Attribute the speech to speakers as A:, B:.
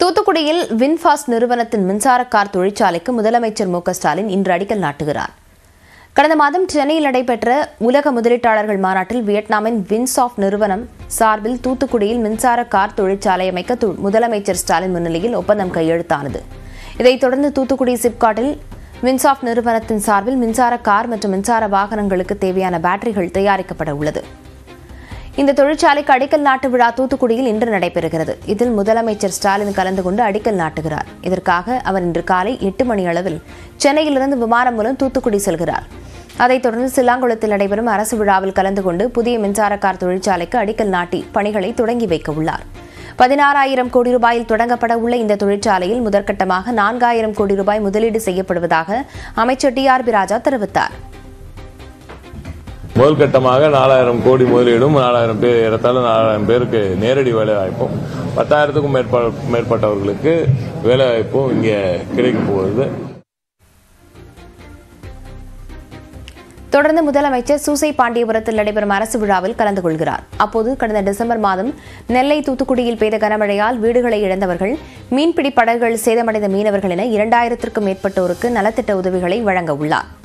A: தூத்துக்குடியில் வின்ஃபாஸ்ட் நிறுவனத்தின் மின்சார கார் தொழிற்சாலைக்கு முதலமைச்சர் மு க ஸ்டாலின் இன்று அடிக்கல் நாட்டுகிறார் கடந்த மாதம் சென்னையில் நடைபெற்ற உலக முதலீட்டாளர்கள் மாநாட்டில் வியட்நாமின் வின்சாஃப்ட் நிறுவனம் சார்பில் தூத்துக்குடியில் மின்சார கார் தொழிற்சாலை அமைக்க து- முதலமைச்சர் ஸ்டாலின் முன்னிலையில் ஒப்பந்தம் கையெழுத்தானது இதைத் தொடர்ந்து தூத்துக்குடி சிப்காட்டில் வின்சாஃப்ட் நிறுவனத்தின் சார்பில் மின்சார கார் மற்றும் மின்சார வாகனங்களுக்கு தேவையான பேட்டரிகள் தயாரிக்கப்பட உள்ளது இந்த தொழிற்சாலைக்கு அடிக்கல் நாட்டு விழா தூத்துக்குடியில் இன்று நடைபெறுகிறது இதில் முதலமைச்சர் ஸ்டாலின் கலந்து கொண்டு அடிக்கல் நாட்டுகிறார் இதற்காக அவர் இன்று காலை எட்டு மணி அளவில் சென்னையிலிருந்து விமானம் மூலம் தூத்துக்குடி செல்கிறார் அதைத் தொடர்ந்து சில்லாங்குளத்தில் நடைபெறும் அரசு விழாவில் கலந்து கொண்டு புதிய மின்சார கார் தொழிற்சாலைக்கு அடிக்கல் நாட்டி பணிகளை தொடங்கி வைக்க உள்ளார் பதினாறாயிரம் கோடி ரூபாயில் தொடங்கப்பட உள்ள இந்த தொழிற்சாலையில் முதற்கட்டமாக நான்காயிரம் கோடி ரூபாய் முதலீடு செய்யப்படுவதாக அமைச்சர் டி ஆர் பி ராஜா தெரிவித்தார்
B: முதல் கட்டமாக நாலாயிரம் கோடி முதலீடும் நாலாயிரம் பேர் ஏறத்தாழ நாலாயிரம் பேருக்கு நேரடி வேலை வாய்ப்பும் பத்தாயிரத்துக்கும் மேற்ப மேற்பட்டவர்களுக்கு வேலை வாய்ப்பும் இங்கே கிடைக்க போகுது
A: தொடர்ந்து முதலமைச்சர் சூசை பாண்டியபுரத்தில் நடைபெறும் அரசு விழாவில் கலந்து கொள்கிறார் அப்போது கடந்த டிசம்பர் மாதம் நெல்லை தூத்துக்குடியில் பெய்த கனமழையால் வீடுகளை இழந்தவர்கள் மீன்பிடி படகுகள் சேதமடைந்த மீனவர்கள் என இரண்டாயிரத்திற்கும் மேற்பட்டோருக்கு நலத்திட்ட உதவிகளை வழங்க உள்ளார்